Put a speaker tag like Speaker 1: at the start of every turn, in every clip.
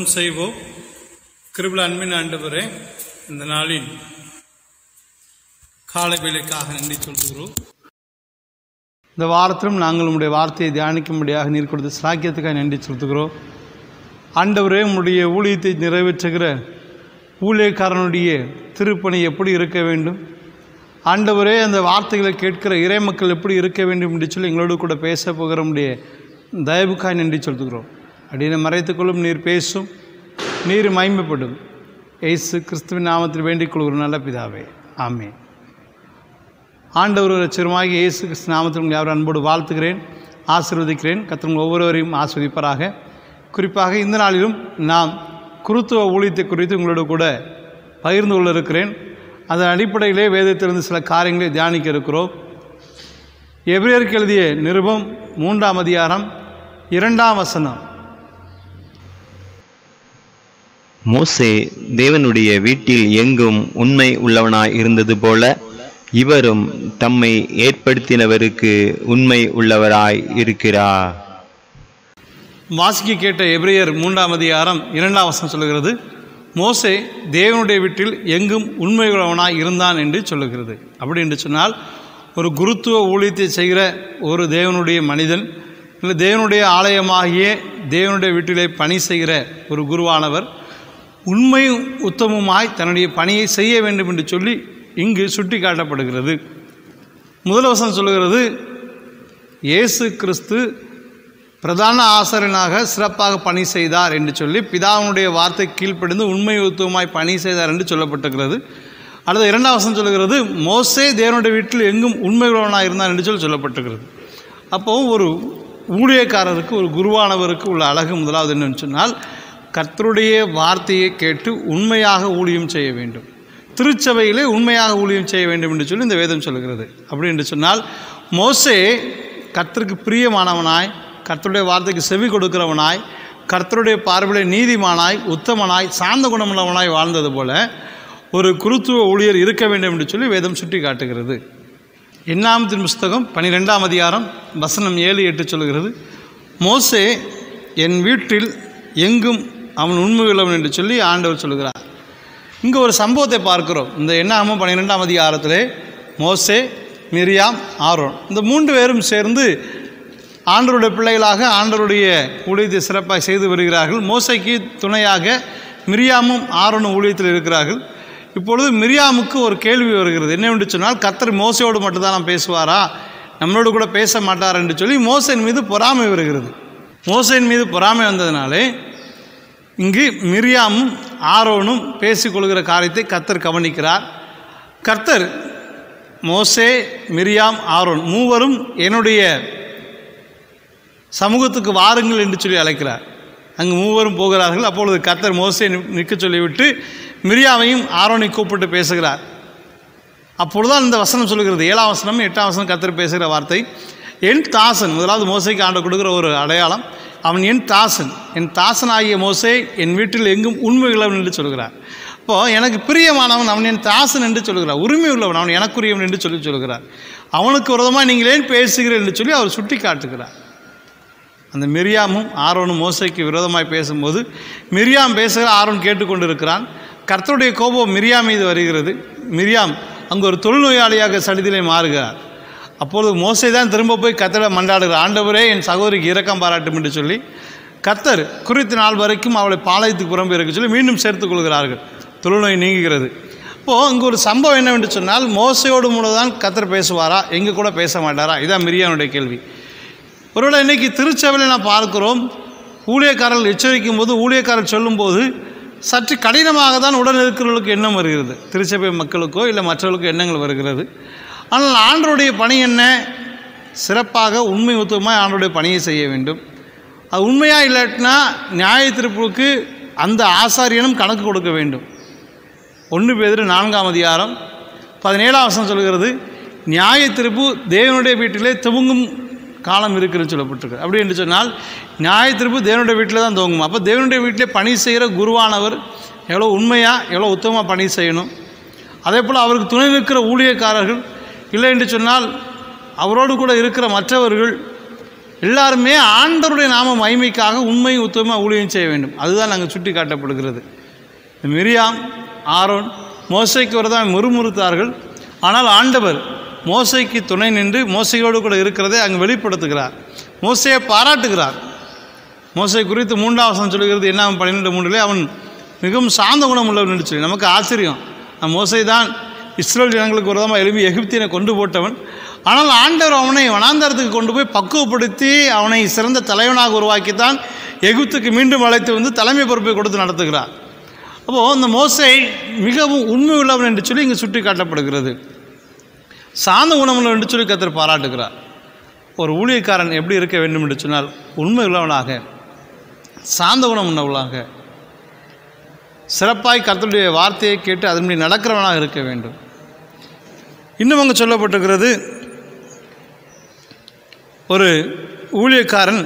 Speaker 1: ஜெபம் செய்வோம் கிருபல அன்பின் ஆண்டவரே இந்த நாளின் காலை வேலைக்காக நன்றி சொல்கிறோம் இந்த வாரத்திலும் நாங்கள் உம்முடைய வார்த்தையை தியானிக்கும்படியாக நீர் கொடுத்த சாக்கியத்துக்காக நன்றி செலுத்துகிறோம் ஆண்டவரே உம்முடைய ஊழியத்தை நிறைவேற்றுகிற ஊழியக்காரனுடைய திருப்பணி எப்படி இருக்க வேண்டும் ஆண்டவரே அந்த வார்த்தைகளை கேட்கிற இறைமக்கள் எப்படி இருக்க வேண்டும் என்று சொல்லி எங்களோடு கூட பேச போகிற உம்முடைய தயவுக்காய் நன்றி செலுத்துகிறோம் அப்படின்னு மறைத்துக்கொள்ளும் நீர் பேசும் நீர் மயம்பப்படும் ஏசு கிறிஸ்துவின் நாமத்தில் வேண்டிக் கொள்கிற நல்ல பிதாவே ஆமே ஆண்டவர் சிறுமாகி இயேசு கிறிஸ்து நாமத்தில் உங்களை யாரும் அன்போடு வாழ்த்துகிறேன் ஆசீர்வதிக்கிறேன் கத்திரங்கள் ஒவ்வொருவரையும் ஆஸ்வதிப்பராக குறிப்பாக இந்த நாளிலும் நாம் குருத்துவ ஊழியத்தை குறித்து உங்களோடு கூட பகிர்ந்து கொள்ள இருக்கிறேன் அதன் அடிப்படையிலே வேதத்திலிருந்து சில காரியங்களை தியானிக்க இருக்கிறோம் எபிரேயருக்கு எழுதிய நிருபம் மூன்றாம் அதிகாரம் இரண்டாம் வசனம்
Speaker 2: மோசே தேவனுடைய வீட்டில் எங்கும் உண்மை உள்ளவனாய் இருந்தது போல இவரும் தம்மை ஏற்படுத்தினவருக்கு உண்மை உள்ளவராய் இருக்கிறார்
Speaker 1: வாசிக்க கேட்ட எபிரேயர் மூன்றாம் அதிகாரம் இரண்டாம் வசனம் சொல்லுகிறது மோசே தேவனுடைய வீட்டில் எங்கும் உண்மையுள்ளவனாய் இருந்தான் என்று சொல்லுகிறது அப்படி என்று சொன்னால் ஒரு குருத்துவ ஊழியத்தை செய்கிற ஒரு தேவனுடைய மனிதன் இல்லை தேவனுடைய ஆலயமாகிய தேவனுடைய வீட்டிலே பணி செய்கிற ஒரு குருவானவர் உண்மையும் உத்தமமாய் தன்னுடைய பணியை செய்ய வேண்டும் என்று சொல்லி இங்கு சுட்டி காட்டப்படுகிறது முதல் வசனம் சொல்லுகிறது இயேசு கிறிஸ்து பிரதான ஆசிரியனாக சிறப்பாக பணி செய்தார் என்று சொல்லி பிதாவினுடைய வார்த்தை கீழ்ப்படிந்து உண்மை உத்துவமாய் பணி செய்தார் என்று சொல்லப்பட்டிருக்கிறது அடுத்த இரண்டாம் வசனம் சொல்லுகிறது மோசே தேவனுடைய வீட்டில் எங்கும் உண்மை உள்ளவனாக இருந்தார் என்று சொல்லி சொல்லப்பட்டிருக்கிறது அப்போது ஒரு ஊழியக்காரருக்கு ஒரு குருவானவருக்கு உள்ள அழகு முதலாவது என்னன்னு சொன்னால் கர்த்தருடைய வார்த்தையை கேட்டு உண்மையாக ஊழியம் செய்ய வேண்டும் திருச்சபையிலே உண்மையாக ஊழியம் செய்ய வேண்டும் என்று சொல்லி இந்த வேதம் சொல்கிறது அப்படி என்று சொன்னால் மோசே கர்த்தருக்கு பிரியமானவனாய் கர்த்தருடைய வார்த்தைக்கு செவி கொடுக்கிறவனாய் கர்த்தருடைய பார்வையில் நீதிமானாய் உத்தமனாய் சார்ந்த குணமுள்ளவனாய் வாழ்ந்தது போல ஒரு குருத்துவ ஊழியர் இருக்க வேண்டும் என்று சொல்லி வேதம் சுட்டி காட்டுகிறது எண்ணாமத்தின் புஸ்தகம் பனிரெண்டாம் அதிகாரம் வசனம் ஏழு எட்டு சொல்கிறது மோசே என் வீட்டில் எங்கும் அவன் உண்மை உள்ளவன் என்று சொல்லி ஆண்டவர் சொல்கிறார் இங்கே ஒரு சம்பவத்தை பார்க்கிறோம் இந்த எண்ணாமம் பன்னிரெண்டாம் அதிகாரத்திலே மோசே மிரியாம் ஆரோன் இந்த மூன்று பேரும் சேர்ந்து ஆண்டருடைய பிள்ளைகளாக ஆண்டருடைய ஊழியத்தை சிறப்பாக செய்து வருகிறார்கள் மோசைக்கு துணையாக மிரியாமும் ஆரோனும் ஊழியத்தில் இருக்கிறார்கள் இப்பொழுது மிரியாமுக்கு ஒரு கேள்வி வருகிறது என்னவென்று சொன்னால் கத்தர் மோசையோடு மட்டும்தான் நான் பேசுவாரா நம்மளோடு கூட பேச மாட்டார் என்று சொல்லி மோசையின் மீது பொறாமை வருகிறது மோசையின் மீது பொறாமை வந்ததினாலே இங்கு மிரியாமும் ஆரோனும் பேசிக்கொள்கிற காரியத்தை கர்த்தர் கவனிக்கிறார் கர்த்தர் மோசே மிரியாம் ஆரோன் மூவரும் என்னுடைய சமூகத்துக்கு வாருங்கள் என்று சொல்லி அழைக்கிறார் அங்கு மூவரும் போகிறார்கள் அப்பொழுது கர்த்தர் மோசே நிற்க சொல்லிவிட்டு மிரியாவையும் ஆரோனை கூப்பிட்டு பேசுகிறார் அப்பொழுதுதான் இந்த வசனம் சொல்லுகிறது ஏழாம் வசனம் எட்டாம் வசனம் கர்த்தர் பேசுகிற வார்த்தை என் தாசன் முதலாவது மோசைக்கு ஆண்டு கொடுக்குற ஒரு அடையாளம் அவன் என் தாசன் என் தாசன் ஆகிய மோசே என் வீட்டில் எங்கும் உண்மை உள்ளவன் என்று சொல்கிறார் அப்போது எனக்கு பிரியமானவன் அவன் என் தாசன் என்று சொல்கிறார் உரிமை உள்ளவன் அவன் எனக்குரியவன் என்று சொல்லி சொல்கிறார் அவனுக்கு விரதமாக நீங்கள் ஏன் பேசுகிறீர்கள் என்று சொல்லி அவர் சுட்டி காட்டுகிறார் அந்த மிரியாமும் ஆரோனும் மோசைக்கு விரோதமாய் பேசும்போது மிரியாம் பேசுகிற ஆரோன் கேட்டுக்கொண்டிருக்கிறான் கர்த்தருடைய கோபம் மிரியாம் மீது வருகிறது மிரியாம் அங்கு ஒரு தொழுநோயாளியாக சடிதிலே மாறுகிறார் அப்பொழுது மோசை தான் திரும்ப போய் கத்தரை மண்டாடுகிறார் ஆண்டவரே என் சகோதரிக்கு இரக்கம் பாராட்டும் என்று சொல்லி கத்தர் குறித்த நாள் வரைக்கும் அவளை பாளையத்துக்கு புறம்பு இருக்க சொல்லி மீண்டும் சேர்த்துக் கொள்கிறார்கள் தொழுநோய் நீங்குகிறது இப்போது அங்கே ஒரு சம்பவம் என்னவென்று சொன்னால் மோசையோடு மூலம் தான் கத்தர் பேசுவாரா எங்கே கூட பேச மாட்டாரா இதான் மிரியானுடைய கேள்வி ஒருவேளை இன்றைக்கி திருச்சபையில் நான் பார்க்கிறோம் ஊழியக்காரர்கள் எச்சரிக்கும் போது ஊழியக்காரர் சொல்லும்போது சற்று கடினமாக தான் உடன் இருக்கிறவர்களுக்கு எண்ணம் வருகிறது திருச்சபை மக்களுக்கோ இல்லை மற்றவர்களுக்கோ எண்ணங்கள் வருகிறது ஆனால் ஆண்டருடைய பணி என்ன சிறப்பாக உண்மை உத்தமாக ஆண்டருடைய பணியை செய்ய வேண்டும் அது உண்மையாக இல்லாட்டினா நியாய திருப்புக்கு அந்த ஆசாரியனும் கணக்கு கொடுக்க வேண்டும் ஒன்று பேர் நான்காம் அதிகாரம் பதினேழாம் வசனம் சொல்கிறது நியாய திருப்பு தேவனுடைய வீட்டிலே துவங்கும் காலம் இருக்குன்னு சொல்லப்பட்டிருக்கு அப்படி என்று சொன்னால் நியாய திருப்பு தேவனுடைய வீட்டில் தான் துவங்கும் அப்போ தேவனுடைய வீட்டிலே பணி செய்கிற குருவானவர் எவ்வளோ உண்மையாக எவ்வளோ உத்தமமாக பணி செய்யணும் அதே போல் அவருக்கு துணை நிற்கிற ஊழியக்காரர்கள் இல்லை என்று சொன்னால் அவரோடு கூட இருக்கிற மற்றவர்கள் எல்லாருமே ஆண்டவருடைய நாம மகிமைக்காக உண்மை உத்தமமாக ஊழியம் செய்ய வேண்டும் அதுதான் நாங்கள் சுட்டி காட்டப்படுகிறது மிரியாம் ஆரோன் மோசைக்கு வரதான் முறுமுறுத்தார்கள் ஆனால் ஆண்டவர் மோசைக்கு துணை நின்று மோசையோடு கூட இருக்கிறதை அங்கு வெளிப்படுத்துகிறார் மோசையை பாராட்டுகிறார் மோசை குறித்து மூன்றாம் வசனம் சொல்கிறது என்ன பன்னிரெண்டு மூன்றிலே அவன் மிகவும் சாந்த குணம் உள்ளவன் என்று சொல்லி நமக்கு ஆச்சரியம் அந்த மோசை தான் இஸ்ரேல் ஜனங்களுக்கு விரோதமாக எழுப்பி எகிப்தினை கொண்டு போட்டவன் ஆனால் ஆண்டவர் அவனை வனாந்தரத்துக்கு கொண்டு போய் பக்குவப்படுத்தி அவனை சிறந்த தலைவனாக உருவாக்கித்தான் எகிப்துக்கு மீண்டும் அழைத்து வந்து தலைமை பொறுப்பை கொடுத்து நடத்துகிறார் அப்போது இந்த மோசை மிகவும் உண்மை உள்ளவன் என்று சொல்லி இங்கே சுட்டி காட்டப்படுகிறது சாந்த குணமுள்ளவன் என்று சொல்லி கத்தர் பாராட்டுகிறார் ஒரு ஊழியக்காரன் எப்படி இருக்க வேண்டும் என்று சொன்னால் உண்மை உள்ளவனாக சாந்த குணம் உள்ளவனாக சிறப்பாய் கர்த்தருடைய வார்த்தையை கேட்டு அதன்படி நடக்கிறவனாக இருக்க வேண்டும் இன்னும் அங்கே சொல்லப்பட்டிருக்கிறது ஒரு ஊழியக்காரன்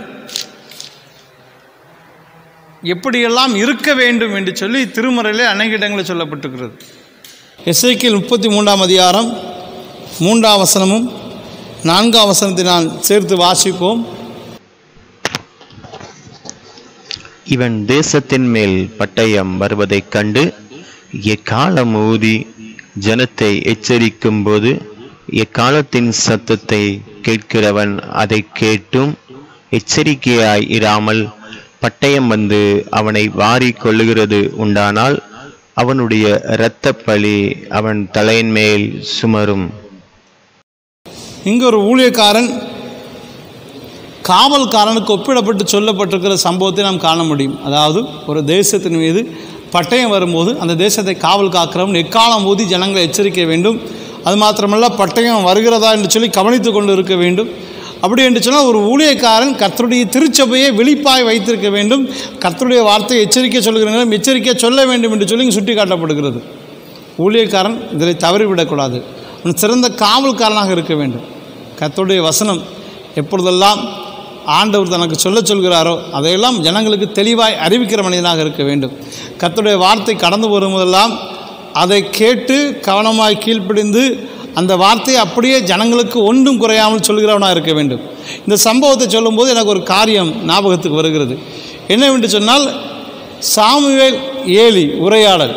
Speaker 1: எப்படியெல்லாம் இருக்க வேண்டும் என்று சொல்லி திருமறையிலே அநேக இடங்களில் சொல்லப்பட்டிருக்கிறது எஸ்ஐக்கில் முப்பத்தி மூன்றாம் அதிகாரம் மூன்றாம் வசனமும் நான்காம் வசனத்தை நான் சேர்த்து வாசிப்போம்
Speaker 2: இவன் தேசத்தின் மேல் பட்டயம் வருவதைக் கண்டு எக்காலம் ஊதி ஜனத்தை எச்சரிக்கும் போது எக்காலத்தின் சத்தத்தை கேட்கிறவன் அதை கேட்டும் எச்சரிக்கையாய் இராமல் பட்டயம் வந்து அவனை வாரி கொள்ளுகிறது உண்டானால் அவனுடைய இரத்தப் பழி அவன் தலையின் மேல் சுமரும்
Speaker 1: இங்கே ஒரு ஊழியக்காரன் காவல்காரனுக்கு ஒப்பிடப்பட்டு சொல்லப்பட்டிருக்கிற சம்பவத்தை நாம் காண முடியும் அதாவது ஒரு தேசத்தின் மீது பட்டயம் வரும்போது அந்த தேசத்தை காவல் காக்கிறவன் எக்காலம் ஊதி ஜனங்களை எச்சரிக்க வேண்டும் அது மாத்திரமல்ல பட்டயம் வருகிறதா என்று சொல்லி கவனித்து கொண்டு இருக்க வேண்டும் அப்படி என்று சொன்னால் ஒரு ஊழியக்காரன் கர்த்தருடைய திருச்சபையை விழிப்பாய் வைத்திருக்க வேண்டும் கர்த்தருடைய வார்த்தையை எச்சரிக்கை சொல்கிற நேரம் எச்சரிக்கை சொல்ல வேண்டும் என்று சொல்லி இங்கு சுட்டி காட்டப்படுகிறது ஊழியக்காரன் இதில் தவறிவிடக்கூடாது அவன் சிறந்த காவல்காரனாக இருக்க வேண்டும் கர்த்தருடைய வசனம் எப்பொழுதெல்லாம் ஆண்டவர் தனக்கு சொல்ல சொல்கிறாரோ அதையெல்லாம் ஜனங்களுக்கு தெளிவாய் அறிவிக்கிற மனிதனாக இருக்க வேண்டும் கர்த்தருடைய வார்த்தை கடந்து வரும்போதெல்லாம் அதை கேட்டு கவனமாய் கீழ்ப்பிடிந்து அந்த வார்த்தையை அப்படியே ஜனங்களுக்கு ஒன்றும் குறையாமல் சொல்கிறவனாக இருக்க வேண்டும் இந்த சம்பவத்தை சொல்லும்போது எனக்கு ஒரு காரியம் ஞாபகத்துக்கு வருகிறது என்னவென்று சொன்னால் சாமுவேல் ஏலி உரையாடல்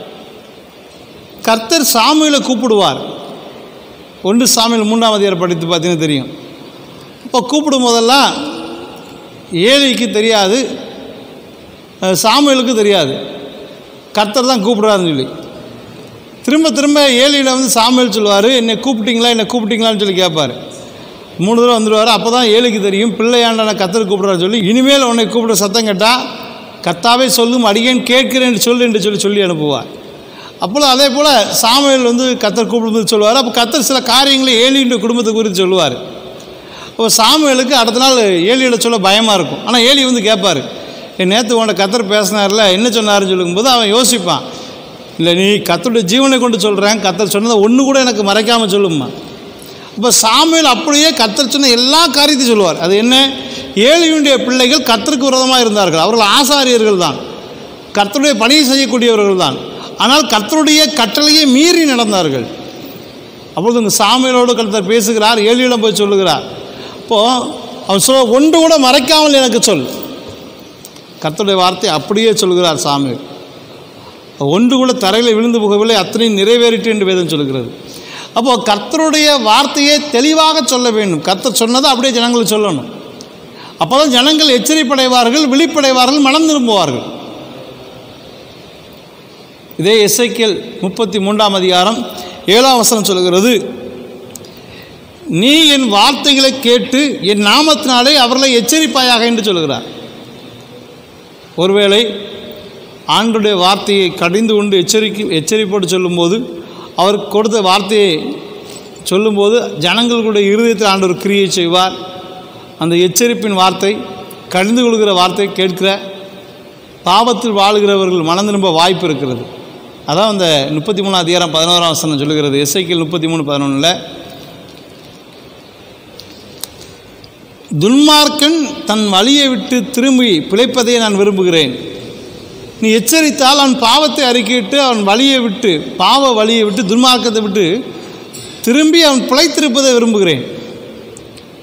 Speaker 1: கர்த்தர் சாமுவேலை கூப்பிடுவார் ஒன்று சாமியில் மூன்றாம் அதிகாரம் படித்து பார்த்தீங்கன்னா தெரியும் இப்போ கூப்பிடும் போதெல்லாம் ஏலிக்கு தெரியாது அஹ், சாமுவேலுக்கு தெரியாது கர்த்தர் தான் கூப்பிடுறாருன்னு சொல்லி திரும்ப திரும்ப ஏலியில் வந்து சாமுவேல் சொல்லுவார் என்னை கூப்பிட்டீங்களா என்னை கூப்பிட்டீங்களான்னு சொல்லி கேட்பார் மூணு தடவை வந்துடுவார் அப்போ தான் ஏலிக்கு தெரியும் பிள்ளையாண்டான கத்தர் கூப்பிடுறாரு சொல்லி இனிமேல் உன்னை கூப்பிட சத்தம் கேட்டால் கத்தாவே சொல்லும் அடியேன் கேட்கிறேன் சொல்லு என்று சொல்லி சொல்லி அனுப்புவார் அப்போ அதே போல் சாமுவேல் வந்து கத்தர் கூப்பிடும்போது சொல்லுவார் அப்போ கத்தர் சில காரியங்களை ஏலியுடைய குடும்பத்தை குறித்து சொல்லுவார் அப்போ சாமுவேலுக்கு அடுத்த நாள் ஏலியோட சொல்ல பயமாக இருக்கும் ஆனால் ஏலி வந்து கேட்பார் என் நேற்று உன்னை கத்தர் பேசினார்ல என்ன சொன்னாருன்னு சொல்லும்போது அவன் யோசிப்பான் இல்லை நீ கத்தருடைய ஜீவனை கொண்டு சொல்கிறேன் கத்தர் சொன்னதை ஒன்று கூட எனக்கு மறைக்காமல் சொல்லும்மா இப்போ சாமுவேல் அப்படியே கத்தர் சொன்ன எல்லா காரியத்தையும் சொல்லுவார் அது என்ன ஏழையுடைய பிள்ளைகள் கத்தருக்கு விரோதமாக இருந்தார்கள் அவர்கள் ஆசாரியர்கள் தான் கர்த்தருடைய பணியை செய்யக்கூடியவர்கள் தான் ஆனால் கர்த்தருடைய கட்டளையை மீறி நடந்தார்கள் அப்பொழுது இந்த சாமியலோடு கர்த்தர் பேசுகிறார் ஏழியிடம் போய் சொல்லுகிறார் இப்போது அவன் சொல்ல ஒன்று கூட மறைக்காமல் எனக்கு சொல் கர்த்தருடைய வார்த்தை அப்படியே சொல்கிறார் சாமி ஒன்று கூட தரையில் விழுந்து போகவில்லை அத்தனையும் நிறைவேறிட்டு என்று வேதம் சொல்கிறது அப்போது கர்த்தருடைய வார்த்தையை தெளிவாக சொல்ல வேண்டும் கர்த்தர் சொன்னதை அப்படியே ஜனங்களுக்கு சொல்லணும் அப்போ தான் ஜனங்கள் எச்சரிப்படைவார்கள் விழிப்படைவார்கள் மனம் திரும்புவார்கள் இதே எஸ்ஐக்கியல் முப்பத்தி மூன்றாம் அதிகாரம் ஏழாம் வசனம் சொல்கிறது நீ என் வார்த்தைகளை கேட்டு என் நாமத்தினாலே அவர்களை எச்சரிப்பாயாக என்று சொல்கிறார் ஒருவேளை ஆண்டுடைய வார்த்தையை கடிந்து கொண்டு எச்சரிக்கை எச்சரிப்போடு சொல்லும்போது அவர் கொடுத்த வார்த்தையை சொல்லும்போது ஜனங்களுடைய இருதயத்தில் ஆண்டவர் கிரியை செய்வார் அந்த எச்சரிப்பின் வார்த்தை கடிந்து கொள்கிற வார்த்தை கேட்கிற பாவத்தில் வாழுகிறவர்கள் மனம் திரும்ப வாய்ப்பு இருக்கிறது அதான் அந்த முப்பத்தி மூணு அதிகாரம் பதினோராம் வசனம் சொல்லுகிறது எஸ்ஐக்கில் முப்பத்தி மூணு பதினொன்றில் துன்மார்க்கன் தன் வழியை விட்டு திரும்பி பிழைப்பதை நான் விரும்புகிறேன் நீ எச்சரித்தால் அவன் பாவத்தை அறிக்கையிட்டு அவன் வழியை விட்டு பாவ வழியை விட்டு துன்மார்க்கத்தை விட்டு திரும்பி அவன் பிழைத்திருப்பதை விரும்புகிறேன்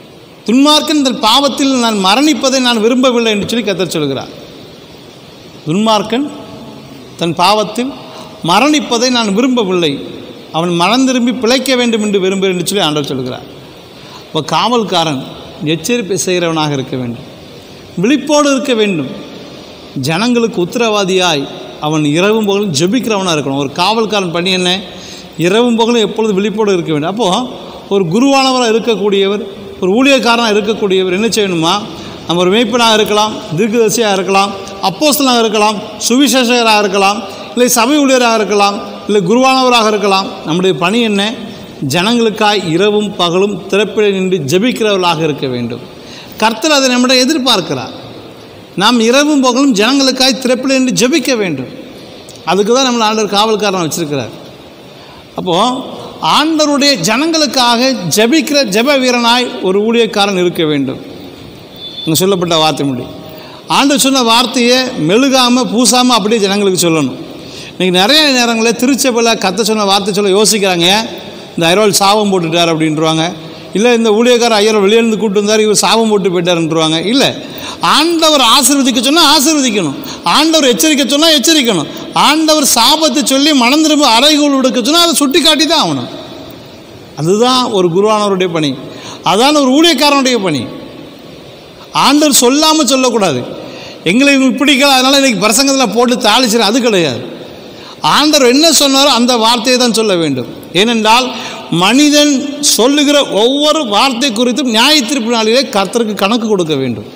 Speaker 1: துன்மார்க்கன் இந்த பாவத்தில் நான் மரணிப்பதை நான் விரும்பவில்லை என்று சொல்லி கத்தர் சொல்கிறார் துன்மார்க்கன் தன் பாவத்தில் மரணிப்பதை நான் விரும்பவில்லை அவன் மனம் திரும்பி பிழைக்க வேண்டும் என்று விரும்புகிறேன் என்று சொல்லி ஆண்டவர் சொல்கிறார் இப்போ காவல்காரன் எச்சரிப்பை செய்கிறவனாக இருக்க வேண்டும் விழிப்போடு இருக்க வேண்டும் ஜனங்களுக்கு உத்தரவாதியாய் அவன் இரவும் பகலும் ஜெபிக்கிறவனாக இருக்கணும் ஒரு காவல்காரன் பணி என்ன இரவும் பகலும் எப்பொழுது விழிப்போடு இருக்க வேண்டும் அப்போது ஒரு குருவானவராக இருக்கக்கூடியவர் ஒரு ஊழியக்காரனாக இருக்கக்கூடியவர் என்ன செய்யணுமா நம்ம ஒரு மேய்ப்பனாக இருக்கலாம் தீர்க்கதரிசியாக இருக்கலாம் அப்போஸ்தலனாக இருக்கலாம் சுவிசேஷகராக இருக்கலாம் இல்லை சபை ஊழியராக இருக்கலாம் இல்லை குருவானவராக இருக்கலாம் நம்முடைய பணி என்ன ஜனங்களுக்காய் இரவும் பகலும் திறப்பிட நின்று ஜெபிக்கிறவர்களாக இருக்க வேண்டும் கர்த்தர் அதை நம்மிடம் எதிர்பார்க்கிறார் நாம் இரவும் பகலும் ஜனங்களுக்காய் திறப்பிட நின்று ஜெபிக்க வேண்டும் அதுக்கு தான் நம்மளை ஆண்டவர் காவல்காரன் வச்சிருக்கிறார் அப்போது ஆண்டவருடைய ஜனங்களுக்காக ஜெபிக்கிற ஜெப வீரனாய் ஒரு ஊழியக்காரன் இருக்க வேண்டும் இங்கே சொல்லப்பட்ட வார்த்தை முடி ஆண்டவர் சொன்ன வார்த்தையை மெழுகாமல் பூசாமல் அப்படியே ஜனங்களுக்கு சொல்லணும் இன்றைக்கி நிறைய நேரங்களில் திருச்சபையில் கத்த சொன்ன வார்த்தை சொல்ல யோசிக்கிறாங்க இந்த ஐரோல் சாபம் போட்டுட்டார் அப்படின்றவாங்க இல்லை இந்த ஊழியக்காரர் ஐயர் வெளியேருந்து கூட்டு வந்தார் இவர் சாபம் போட்டு போயிட்டாருன்றவாங்க இல்லை ஆண்டவர் ஆசீர்வதிக்க சொன்னால் ஆசீர்வதிக்கணும் ஆண்டவர் எச்சரிக்க சொன்னால் எச்சரிக்கணும் ஆண்டவர் சாபத்தை சொல்லி மனம் திரும்ப அறைகோல் விடுக்க சொன்னால் அதை சுட்டி காட்டி தான் ஆகணும் அதுதான் ஒரு குருவானவருடைய பணி அதான் ஒரு ஊழியக்காரனுடைய பணி ஆண்டவர் சொல்லாமல் சொல்லக்கூடாது எங்களை இவங்களுக்கு பிடிக்கல அதனால் இன்றைக்கி பிரசங்கத்தில் போட்டு தாளிச்சிரு அது கிடையாது ஆண்டவர் என்ன சொன்னாரோ அந்த வார்த்தையை தான் சொல்ல வேண்டும் ஏனென்றால் மனிதன் சொல்லுகிற ஒவ்வொரு வார்த்தை குறித்தும் நியாய தீர்ப்பு நாளிலே கர்த்தருக்கு கணக்கு கொடுக்க வேண்டும்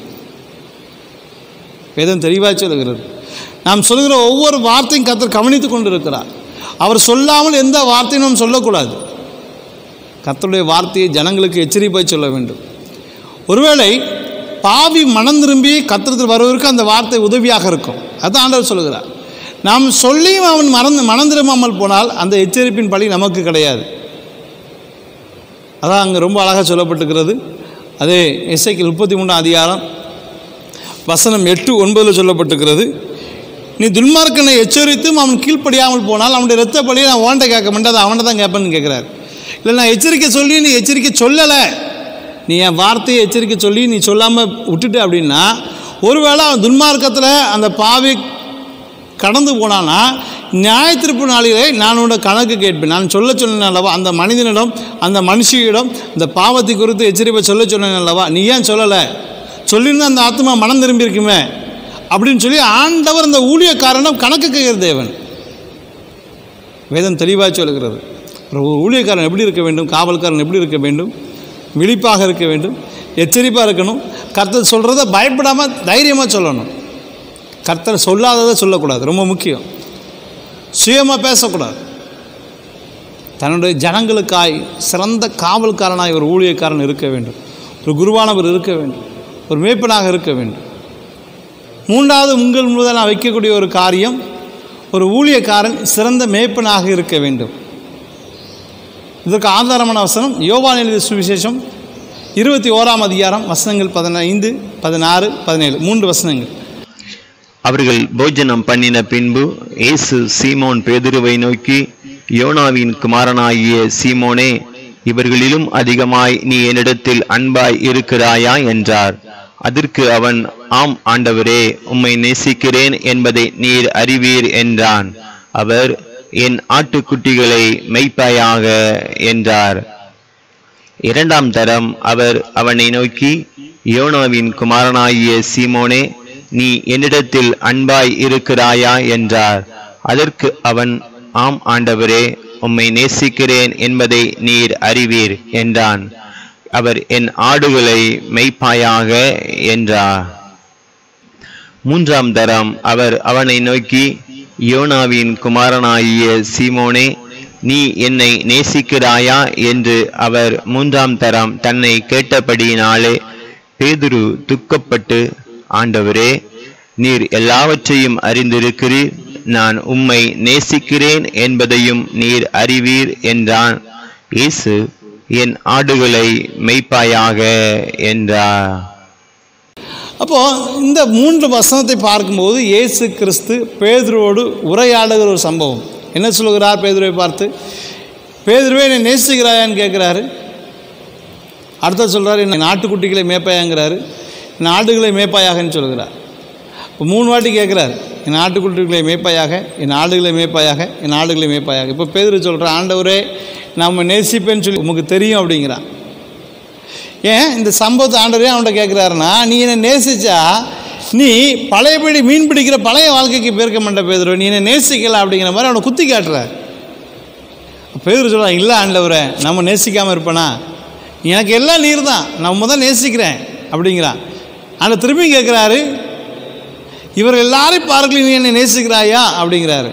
Speaker 1: வேதம் தெளிவாக சொல்லுகிறது நாம் சொல்லுகிற ஒவ்வொரு வார்த்தையும் கர்த்தர் கவனித்து கொண்டு இருக்கிறார் அவர் சொல்லாமல் எந்த வார்த்தையும் நாம் சொல்லக்கூடாது கர்த்தருடைய வார்த்தையை ஜனங்களுக்கு எச்சரிப்பாய் சொல்ல வேண்டும் ஒருவேளை பாவி மனம் திரும்பி கத்திரத்தில் வருவதற்கு அந்த வார்த்தை உதவியாக இருக்கும் அதுதான் ஆண்டவர் சொல்லுகிறார் நாம் சொல்லியும் அவன் மறந்து மனம் திரும்பாமல் போனால் அந்த எச்சரிப்பின் பலி நமக்கு கிடையாது அதான் அங்கே ரொம்ப அழகாக சொல்லப்பட்டிருக்கிறது அதே எஸ்ஐக்கு முப்பத்தி மூணாம் அதிகாரம் வசனம் எட்டு ஒன்பதில் சொல்லப்பட்டிருக்கிறது நீ துன்மார்க்கனை எச்சரித்தும் அவன் கீழ்ப்படியாமல் போனால் அவனுடைய இரத்த பலியை நான் ஓண்ட கேட்க மாட்டேன் அதை அவனை தான் கேட்பேன்னு கேட்குறாரு இல்லை நான் எச்சரிக்கை சொல்லி நீ எச்சரிக்கை சொல்லலை நீ என் வார்த்தையை எச்சரிக்கை சொல்லி நீ சொல்லாமல் விட்டுட்ட அப்படின்னா ஒருவேளை அவன் துன்மார்க்கத்தில் அந்த பாவி கடந்து போனானா நியாய திருப்பு நாளிலே நான் உன்னோட கணக்கு கேட்பேன் நான் சொல்ல சொன்னேன் அல்லவா அந்த மனிதனிடம் அந்த மனுஷியிடம் இந்த பாவத்தை குறித்து எச்சரிப்பை சொல்ல சொன்னேன் அல்லவா நீ ஏன் சொல்லலை சொல்லியிருந்தா அந்த ஆத்மா மனம் திரும்பி இருக்குமே அப்படின்னு சொல்லி ஆண்டவர் அந்த ஊழியக்காரனிடம் கணக்கு கேட்கிற தேவன் வேதம் தெளிவாக சொல்லுகிறது ஒரு ஊழியக்காரன் எப்படி இருக்க வேண்டும் காவல்காரன் எப்படி இருக்க வேண்டும் விழிப்பாக இருக்க வேண்டும் எச்சரிப்பாக இருக்கணும் கர்த்தர் சொல்கிறத பயப்படாமல் தைரியமாக சொல்லணும் கர்த்தர் சொல்லாததை சொல்லக்கூடாது ரொம்ப முக்கியம் சுயமாக பேசக்கூடாது தன்னுடைய ஜனங்களுக்காய் சிறந்த காவல்காரனாய் ஒரு ஊழியக்காரன் இருக்க வேண்டும் ஒரு குருவானவர் இருக்க வேண்டும் ஒரு மேய்ப்பனாக இருக்க வேண்டும் மூன்றாவது உங்கள் முதல் நான் வைக்கக்கூடிய ஒரு காரியம் ஒரு ஊழியக்காரன் சிறந்த மேய்ப்பனாக இருக்க வேண்டும் இதற்கு ஆதாரமான வசனம் யோவான் எழுதிய சுவிசேஷம் இருபத்தி ஓராம் அதிகாரம் வசனங்கள் பதினைந்து பதினாறு பதினேழு மூன்று வசனங்கள்
Speaker 2: அவர்கள் போஜனம் பண்ணின பின்பு இயேசு சீமோன் பேதுருவை நோக்கி யோனாவின் குமாரனாகிய சீமோனே இவர்களிலும் அதிகமாய் நீ என்னிடத்தில் அன்பாய் இருக்கிறாயா என்றார் அதற்கு அவன் ஆம் ஆண்டவரே உம்மை நேசிக்கிறேன் என்பதை நீர் அறிவீர் என்றான் அவர் என் ஆட்டுக்குட்டிகளை மெய்ப்பாயாக என்றார் இரண்டாம் தரம் அவர் அவனை நோக்கி யோனாவின் குமாரனாகிய சீமோனே நீ என்னிடத்தில் அன்பாய் இருக்கிறாயா என்றார் அதற்கு அவன் ஆம் ஆண்டவரே உம்மை நேசிக்கிறேன் என்பதை நீர் அறிவீர் என்றான் அவர் என் ஆடுகளை மெய்ப்பாயாக என்றார் மூன்றாம் தரம் அவர் அவனை நோக்கி யோனாவின் குமாரனாகிய சீமோனே நீ என்னை நேசிக்கிறாயா என்று அவர் மூன்றாம் தரம் தன்னை கேட்டபடியினாலே பேதுரு துக்கப்பட்டு ஆண்டவரே நீர் எல்லாவற்றையும் அறிந்திருக்கிறீர் நான் உம்மை நேசிக்கிறேன் என்பதையும் நீர் அறிவீர் என்றான் இயேசு என் ஆடுகளை மெய்ப்பாயாக என்றார்
Speaker 1: அப்போது இந்த மூன்று வசனத்தை பார்க்கும்போது இயேசு கிறிஸ்து பேதுருவோடு உரையாடுகிற ஒரு சம்பவம் என்ன சொல்லுகிறார் பேதுருவை பார்த்து பேதுருவே என்னை நேசிக்கிறாயான்னு கேட்குறாரு அடுத்த சொல்கிறார் என்ன நாட்டுக்குட்டிகளை மேய்ப்பாயாங்கிறாரு என் ஆடுகளை மேய்ப்பாயாகன்னு சொல்கிறார் இப்போ மூணு வாட்டி கேட்குறாரு என் ஆட்டுக்குட்டிகளை மேய்ப்பாயாக என் ஆடுகளை மேய்ப்பாயாக என் ஆடுகளை மேய்ப்பாயாக இப்போ பேதர் சொல்கிற ஆண்டவரே நம்ம நேசிப்பேன்னு சொல்லி உமக்கு தெரியும் அப்படிங்கிறான் ஏன் இந்த சம்பவத்தை ஆண்டவரே அவன்கிட்ட கேட்குறாருன்னா நீ என்னை நேசிச்சா நீ பழையபடி மீன் பிடிக்கிற பழைய வாழ்க்கைக்கு பேர்க்க மாட்ட பேதுரு நீ என்னை நேசிக்கல அப்படிங்கிற மாதிரி அவனை குத்தி காட்டுறார் பேதுரு சொல்கிறான் இல்லை ஆண்டவரே நம்ம நேசிக்காமல் இருப்பேனா எனக்கு எல்லாம் நீர் தான் நான் முதல் நேசிக்கிறேன் அப்படிங்கிறான் அந்த திரும்பி கேட்குறாரு இவர் எல்லாரையும் பார்க்கல நீ என்னை நேசிக்கிறாயா அப்படிங்கிறாரு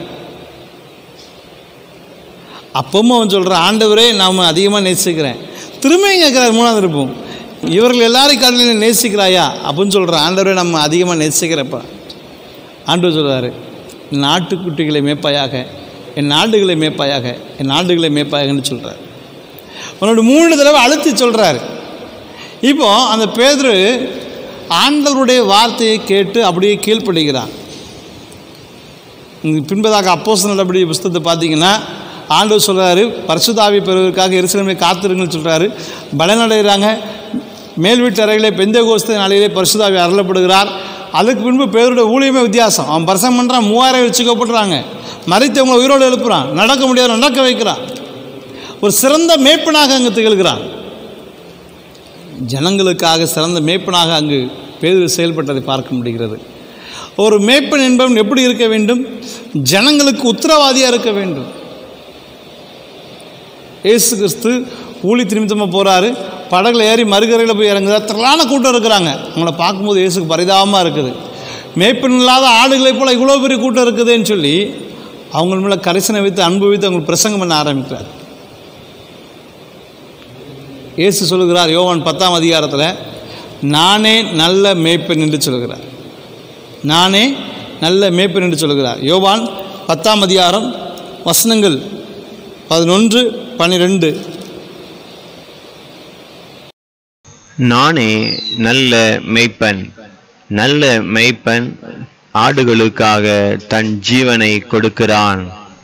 Speaker 1: அப்பவும் அவன் சொல்கிறான் ஆண்டவரே நாம் அதிகமாக நேசிக்கிறேன் திரும்பியும் கேட்குறாரு மூணாவது இருப்போம் இவர்கள் எல்லாரையும் கடலில் நேசிக்கிறாயா அப்படின்னு சொல்கிறான் ஆண்டவரே நம்ம அதிகமாக நேசிக்கிறப்ப ஆண்டவர் சொல்கிறாரு நாட்டுக்குட்டிகளை மேய்ப்பாயாக என் நாடுகளை மேய்ப்பாயாக என் நாடுகளை மேய்ப்பாயாகன்னு சொல்கிறார் உன்னோட மூணு தடவை அழுத்தி சொல்கிறாரு இப்போ அந்த பேதுரு ஆண்டவருடைய வார்த்தையை கேட்டு அப்படியே கீழ்ப்படுகிறான் இங்கு பின்பதாக அப்போஸ் நல்லபடி புஸ்தகத்தை பார்த்தீங்கன்னா ஆண்டவர் சொல்கிறாரு பரிசுதாவி பெறுவதற்காக எருசலேமை காத்திருங்கன்னு சொல்கிறாரு பலனடைகிறாங்க மேல் வீட்டு அறையிலே பெந்த கோஸ்த நாளையிலே பரிசுதாவி அருளப்படுகிறார் அதுக்கு பின்பு பேருடைய ஊழியமே வித்தியாசம் அவன் பரிசம் பண்ணுறான் மூவாயிரம் வச்சுக்கப்படுறாங்க மறைத்தவங்களை உயிரோடு எழுப்புறான் நடக்க முடியாது நடக்க வைக்கிறான் ஒரு சிறந்த மேய்ப்பனாக அங்கு திகழ்கிறான் ஜனங்களுக்காக சிறந்த மேய்ப்பனாக அங்கு பேரு செயல்பட்டதை பார்க்க முடிகிறது ஒரு மேய்ப்பன் என்பவன் எப்படி இருக்க வேண்டும் ஜனங்களுக்கு உத்தரவாதியாக இருக்க வேண்டும் இயேசு கிறிஸ்து ஊழி நிமித்தமாக போகிறாரு படகுல ஏறி மறுகரையில் போய் இறங்குறார் திரளான கூட்டம் இருக்கிறாங்க அவங்கள பார்க்கும்போது இயேசுக்கு பரிதாபமாக இருக்குது மேய்ப்பன் இல்லாத ஆடுகளைப் போல் இவ்வளோ பெரிய கூட்டம் இருக்குதுன்னு சொல்லி அவங்க மேலே கரிசனை வைத்து அன்பு வைத்து அவங்களுக்கு பிரசங்கம் பண்ண ஆரம்பிக்கிறார் இயேசு சொல்லுகிறார் யோவான் பத்தாம் அதிகாரத்தில் நானே நல்ல மேய்ப்பன் என்று சொல்கிறார் நானே நல்ல மேய்ப்பன் என்று சொல்கிறார் யோவான் பத்தாம் அதிகாரம் வசனங்கள் பதினொன்று பன்னிரெண்டு
Speaker 2: நானே நல்ல மெய்ப்பன் நல்ல மெய்ப்பன் ஆடுகளுக்காக தன் ஜீவனை கொடுக்கிறான்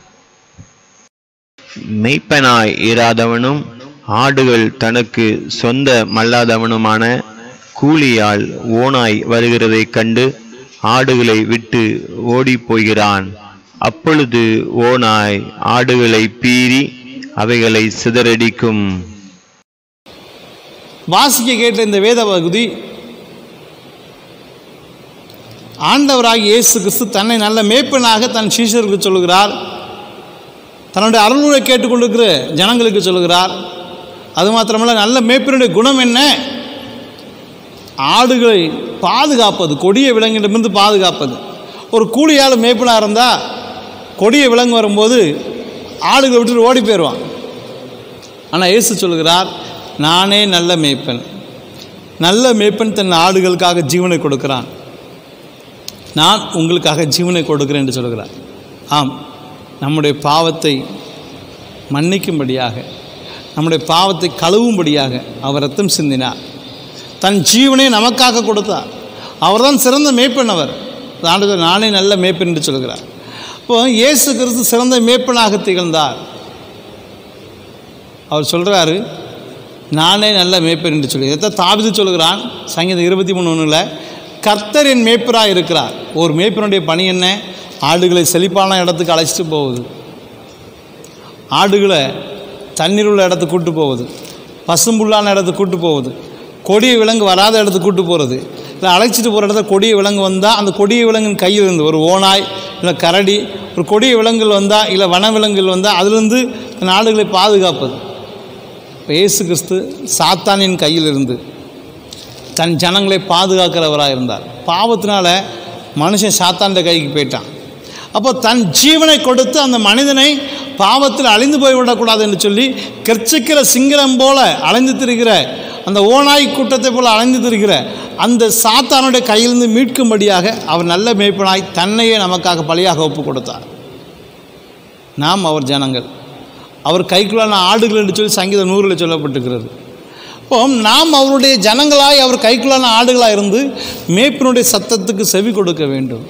Speaker 2: மெய்ப்பனாய் இராதவனும் ஆடுகள் தனக்கு சொந்த மல்லாதவனுமான கூலியால் ஓனாய் வருகிறதைக் கண்டு ஆடுகளை விட்டு ஓடிப் போகிறான் அப்பொழுது ஓனாய் ஆடுகளை பீறி அவைகளை சிதறடிக்கும்
Speaker 1: வாசிக்க கேட்ட இந்த வேத பகுதி ஆண்டவராகிய இயேசு கிறிஸ்து தன்னை நல்ல மேய்ப்பனாக தன் சீஷருக்கு சொல்லுகிறார் தன்னுடைய அருள்நூலை கேட்டுக்கொண்டிருக்கிற ஜனங்களுக்கு சொல்லுகிறார் அது மாத்திரமல்ல நல்ல மேய்ப்பனுடைய குணம் என்ன ஆடுகளை பாதுகாப்பது கொடிய விலங்கிடமிருந்து பாதுகாப்பது ஒரு கூலியால் மேய்ப்பனாக இருந்தால் கொடிய விலங்கு வரும்போது ஆடுகளை விட்டுட்டு ஓடி போயிடுவான் ஆனால் இயேசு சொல்லுகிறார் நானே நல்ல மேய்ப்பன் நல்ல மேய்ப்பன் தன் ஆடுகளுக்காக ஜீவனை கொடுக்கிறான் நான் உங்களுக்காக ஜீவனை கொடுக்கிறேன் என்று சொல்கிறார் ஆம் நம்முடைய பாவத்தை மன்னிக்கும்படியாக நம்முடைய பாவத்தை கழுவும்படியாக அவர் ரத்தம் சிந்தினார் தன் ஜீவனை நமக்காக கொடுத்தார் அவர்தான் சிறந்த மேய்ப்பன் அவர் ஆண்டவர் நானே நல்ல மேய்ப்பன் என்று சொல்கிறார் இப்போ இயேசு கிறிஸ்து சிறந்த மேய்ப்பனாக திகழ்ந்தார் அவர் சொல்கிறாரு நானே நல்ல மேய்ப்பன் என்று சொல்லி இதைத்தான் தாவிது சொல்கிறான் சங்கீதம் இருபத்தி மூணு ஒன்றில் கர்த்தர் என் மேய்ப்பராக இருக்கிறார் ஒரு மேய்ப்பனுடைய பணி என்ன ஆடுகளை செழிப்பான இடத்துக்கு அழைச்சிட்டு போகுது ஆடுகளை தண்ணீர் உள்ள இடத்துக்கு கூட்டு போகுது பசும்புல்லான இடத்துக்கு கூட்டு போகுது கொடிய விலங்கு வராத இடத்துக்கு கூட்டு போகிறது இல்லை அழைச்சிட்டு போகிற இடத்துல கொடிய விலங்கு வந்தால் அந்த கொடிய விலங்கின் கையில் இருந்து ஒரு ஓனாய் இல்லை கரடி ஒரு கொடிய விலங்குகள் வந்தால் இல்லை வனவிலங்குகள் வந்தால் அதிலிருந்து அந்த ஆடுகளை பாதுகாப்பது இப்போ இயேசு கிறிஸ்து சாத்தானின் கையில் இருந்து தன் ஜனங்களை பாதுகாக்கிறவராக இருந்தார் பாவத்தினால மனுஷன் சாத்தாண்ட கைக்கு போயிட்டான் அப்போ தன் ஜீவனை கொடுத்து அந்த மனிதனை பாவத்தில் அழிந்து போய்விடக்கூடாது என்று சொல்லி கெர்ச்சிக்கிற சிங்கரம் போல அலைந்து திரிகிற அந்த ஓநாய் கூட்டத்தை போல அலைந்து திரிகிற அந்த சாத்தானுடைய கையிலிருந்து மீட்கும்படியாக அவர் நல்ல மேய்ப்பனாய் தன்னையே நமக்காக பலியாக ஒப்பு கொடுத்தார் நாம் அவர் ஜனங்கள் அவர் கைக்குள்ளான ஆடுகள் என்று சொல்லி சங்கீதம் நூறில் சொல்லப்பட்டிருக்கிறது இப்போ நாம் அவருடைய ஜனங்களாய் அவர் கைக்குள்ளான ஆடுகளாக இருந்து மேய்ப்பினுடைய சத்தத்துக்கு செவி கொடுக்க வேண்டும்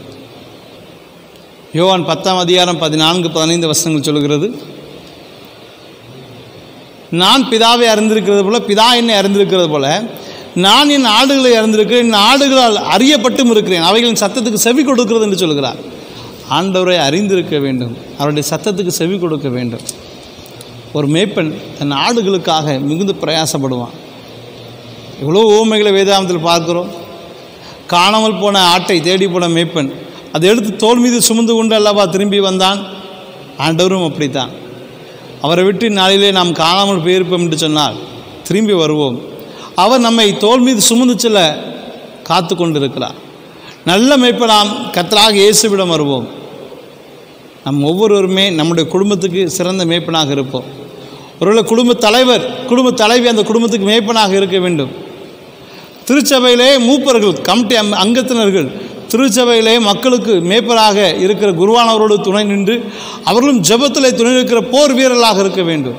Speaker 1: யோவான் பத்தாம் அதிகாரம் பதினான்கு பதினைந்து வசனங்கள் சொல்கிறது நான் பிதாவை அறிந்திருக்கிறது போல பிதா என்னை அறிந்திருக்கிறது போல நான் என் ஆடுகளை அறிந்திருக்கிறேன் என் ஆடுகளால் அறியப்பட்டும் இருக்கிறேன் அவைகளின் சத்தத்துக்கு செவி கொடுக்கிறது என்று சொல்கிறார் ஆண்டவரை அறிந்திருக்க வேண்டும் அவருடைய சத்தத்துக்கு செவி கொடுக்க வேண்டும் ஒரு மேய்ப்பன் தன் ஆடுகளுக்காக மிகுந்த பிரயாசப்படுவான் எவ்வளோ ஓமைகளை வேதாந்தத்தில் பார்க்கிறோம் காணாமல் போன ஆட்டை தேடி போன மேய்ப்பன் அதை எடுத்து தோல் மீது சுமந்து கொண்டு அல்லவா திரும்பி வந்தான் ஆண்டவரும் அப்படித்தான் அவரை விட்டு நாளிலே நாம் காணாமல் போயிருப்போம் என்று சொன்னால் திரும்பி வருவோம் அவர் நம்மை தோல் மீது சுமந்து செல்ல காத்து கொண்டிருக்கிறார் நல்ல மேய்ப்பனாம் கத்தராக இயேசுவிடம் வருவோம் நம் ஒவ்வொருவருமே நம்முடைய குடும்பத்துக்கு சிறந்த மேய்ப்பனாக இருப்போம் ஒருவேளை குடும்ப தலைவர் குடும்ப தலைவி அந்த குடும்பத்துக்கு மேய்ப்பனாக இருக்க வேண்டும் திருச்சபையிலே மூப்பர்கள் கமிட்டி அம்- அங்கத்தினர்கள் திருச்சபையிலே மக்களுக்கு மேய்ப்பராக இருக்கிற குருவானவரோடு துணை நின்று அவர்களும் ஜெபத்திலே துணை இருக்கிற போர் வீரர்களாக இருக்க வேண்டும்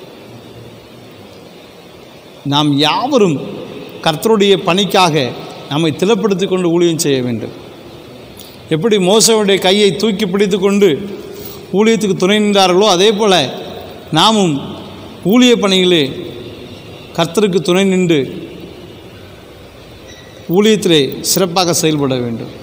Speaker 1: நாம் யாவரும் கர்த்தருடைய பணிக்காக நம்மை திலப்படுத்தி கொண்டு ஊழியம் செய்ய வேண்டும் எப்படி மோசவுடைய கையை தூக்கி பிடித்து கொண்டு ஊழியத்துக்கு துணை நின்றார்களோ அதே போல நாமும் ஊழிய பணியிலே கர்த்தருக்கு துணை நின்று ஊழியத்திலே சிறப்பாக செயல்பட வேண்டும்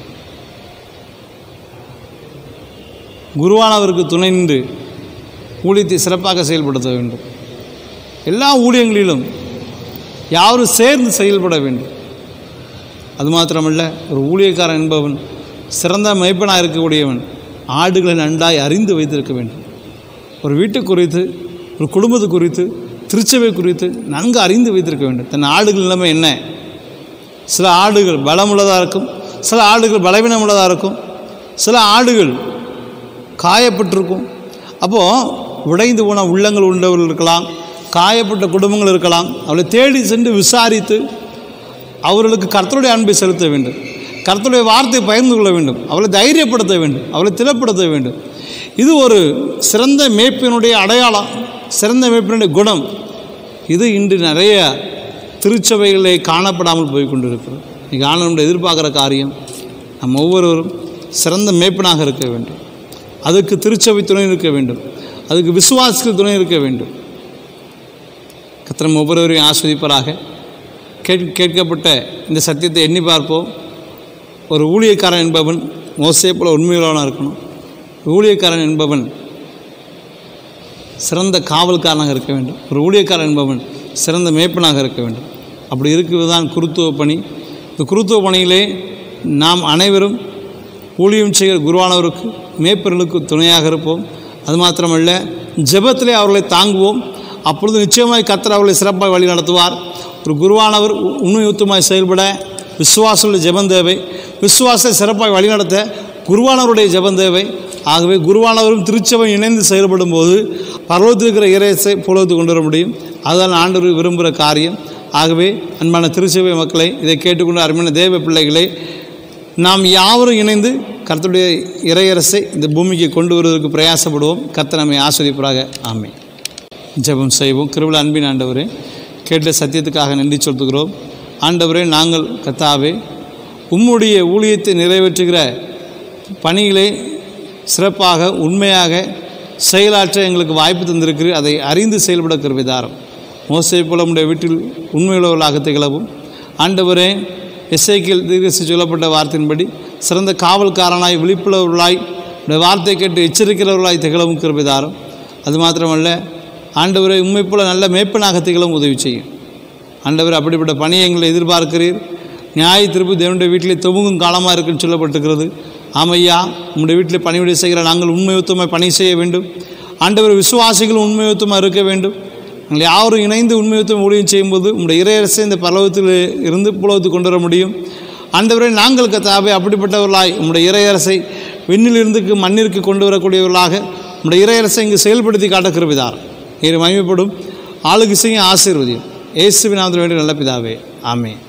Speaker 1: குருவானவருக்கு துணை நின்று ஊழியத்தை சிறப்பாக செயல்படுத்த வேண்டும் எல்லா ஊழியங்களிலும் யாரும் சேர்ந்து செயல்பட வேண்டும் அது மாத்திரமல்ல ஒரு ஊழியக்காரன் என்பவன் சிறந்த மைப்பனாக இருக்கக்கூடியவன் ஆடுகளை நன்றாய் அறிந்து வைத்திருக்க வேண்டும் ஒரு வீட்டு குறித்து ஒரு குடும்பத்து குறித்து திருச்சபை குறித்து நன்கு அறிந்து வைத்திருக்க வேண்டும் தன் ஆடுகள் நிலைமை என்ன சில ஆடுகள் பலமுள்ளதாக இருக்கும் சில ஆடுகள் பலவீனமுள்ளதாக இருக்கும் சில ஆடுகள் காயப்பட்டிருக்கும் அப்போது உடைந்து போன உள்ளங்கள் உள்ளவர்கள் இருக்கலாம் காயப்பட்ட குடும்பங்கள் இருக்கலாம் அவளை தேடி சென்று விசாரித்து அவர்களுக்கு கர்த்தருடைய அன்பை செலுத்த வேண்டும் கர்த்தருடைய வார்த்தையை பகிர்ந்து கொள்ள வேண்டும் அவளை தைரியப்படுத்த வேண்டும் அவளை திலப்படுத்த வேண்டும் இது ஒரு சிறந்த மேய்ப்பினுடைய அடையாளம் சிறந்த மேய்ப்பினுடைய குணம் இது இன்று நிறைய திருச்சபைகளே காணப்படாமல் போய் கொண்டிருக்கிறது இன்றைக்கி ஆனந்தம் எதிர்பார்க்குற காரியம் நம்ம ஒவ்வொருவரும் சிறந்த மேய்ப்பனாக இருக்க வேண்டும் அதுக்கு திருச்சபை துணை இருக்க வேண்டும் அதுக்கு விசுவாசிகள் துணை இருக்க வேண்டும் கத்திரம் ஒவ்வொருவரையும் ஆஸ்வதிப்பராக கேட் கேட்கப்பட்ட இந்த சத்தியத்தை எண்ணி பார்ப்போம் ஒரு ஊழியக்காரன் என்பவன் மோசே போல உண்மையுள்ளவனாக இருக்கணும் ஊழியக்காரன் என்பவன் சிறந்த காவல்காரனாக இருக்க வேண்டும் ஒரு ஊழியக்காரன் என்பவன் சிறந்த மேய்ப்பனாக இருக்க வேண்டும் அப்படி இருக்கிறது தான் குருத்துவ பணி இந்த குருத்துவ பணியிலே நாம் அனைவரும் ஊழியம் செய்கிற குருவானவருக்கு மேய்ப்பர்களுக்கு துணையாக இருப்போம் அது மாத்திரமல்ல ஜெபத்திலே அவர்களை தாங்குவோம் அப்பொழுது நிச்சயமாய் கர்த்தர் அவர்களை சிறப்பாக வழி நடத்துவார் ஒரு குருவானவர் உ- உண்மையுத்தமாய் செயல்பட விசுவாசமுள்ள ஜெபம் தேவை விசுவாசத்தை சிறப்பாக வழிநடத்த குருவானவருடைய ஜெபம் தேவை ஆகவே குருவானவரும் திருச்சபை இணைந்து செயல்படும் போது பரவத்தில் இருக்கிற இறையத்தை புலத்து கொண்டு வர முடியும் அதுதான் ஆண்டவர் விரும்புகிற காரியம் ஆகவே அன்பான திருச்சபை மக்களை இதை கேட்டுக்கொண்டு அருமையான தேவ பிள்ளைகளை நாம் யாவரும் இணைந்து கர்த்தருடைய இறையரசை இந்த பூமிக்கு கொண்டு வருவதற்கு பிரயாசப்படுவோம் கர்த்தர் நம்மை ஆஸ்வதிப்பராக ஆமை ஜெபம் செய்வோம் கிருபல அன்பின் ஆண்டவரே கேட்ட சத்தியத்துக்காக நன்றி சொல்லுகிறோம் ஆண்டவரே நாங்கள் கத்தாவே உம்முடைய ஊழியத்தை நிறைவேற்றுகிற பணிகளை சிறப்பாக உண்மையாக செயலாற்ற எங்களுக்கு வாய்ப்பு தந்திருக்கிறீர் அதை அறிந்து செயல்பட கிருபிதாரம் மோசை போல உம்முடைய வீட்டில் உண்மையுள்ளவர்களாக திகழவும் ஆண்டவரே எஸ்ஐக்கில் தீர்க்கசி சொல்லப்பட்ட வார்த்தையின்படி சிறந்த காவல்காரனாய் விழிப்புள்ளவர்களாய் உடைய வார்த்தை கேட்டு எச்சரிக்கிறவர்களாய் திகழவும் கிருபிதாரம் அது மாத்திரமல்ல ஆண்டவரை உண்மை போல நல்ல மேய்ப்பனாக திகழவும் உதவி செய்யும் ஆண்டவர் அப்படிப்பட்ட பணியை எங்களை எதிர்பார்க்கிறீர் நியாய திருப்பி தேவனுடைய வீட்டிலே துவங்கும் காலமாக இருக்குன்னு சொல்லப்பட்டிருக்கிறது ஆமையா உம்முடைய வீட்டில் பணிவிடை செய்கிற நாங்கள் உண்மையுத்தமாக பணி செய்ய வேண்டும் ஆண்டவர் விசுவாசிகள் உண்மையுத்தமாக இருக்க வேண்டும் நாங்கள் யாரும் இணைந்து உண்மையுத்தம் ஊழியம் செய்யும்போது உம்முடைய இறையரசை இந்த பரலோகத்தில் இருந்து புலவத்துக்கு கொண்டு வர முடியும் ஆண்டவரை நாங்கள் கத்தாவே அப்படிப்பட்டவர்களாய் உம்முடைய இறையரசை விண்ணிலிருந்து மண்ணிற்கு கொண்டு வரக்கூடியவர்களாக உம்முடைய இறையரசை இங்கு செயல்படுத்தி காட்டுகிறவிதார் இது மகிமைப்படும் ஆளுக்கு செய்ய ஆசீர்வதியும் இயேசுவின் நாமத்தில் வேண்டிய நல்ல பிதாவே ஆமென்